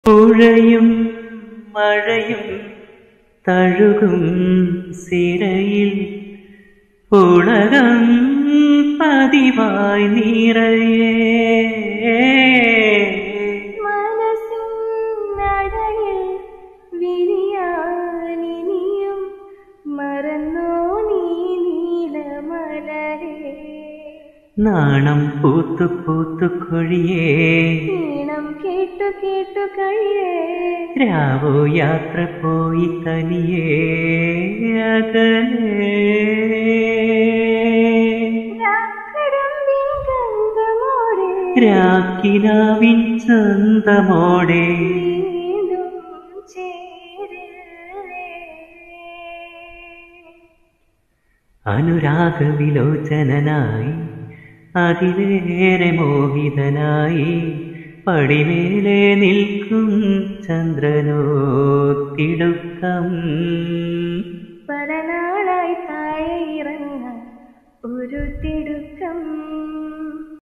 പുഴയും മഴയും തഴുകും സിരയിൽ ഉളകം പതിവായി നിറയേ മനസ്സിൻ നടയിൽ വിരിയാനിനിയും മറന്നോ നീ നീലമലരേ നാണം പൂത്തു പൂത്തു കൊഴിയേ ഈണം കേട്ടു കേട്ടു കഴിയേ രാവോ യാത്ര പോയി തനിയേ അകലേ രാക്കടമ്പിൻ ഗന്ധമോടെ രാക്കിനാവിൻ ചന്തമോടെ വീണ്ടും ചേരില്ലേ അനുരാഗവിലോചനായി അതിലേറെ മോഹിതനായി പടിമേലെ നിൽക്കും ചന്ദ്രനോ തിടുക്കം പല നാളായി താഴെ ഇറങ്ങാൻ ഒരു തിടുക്കം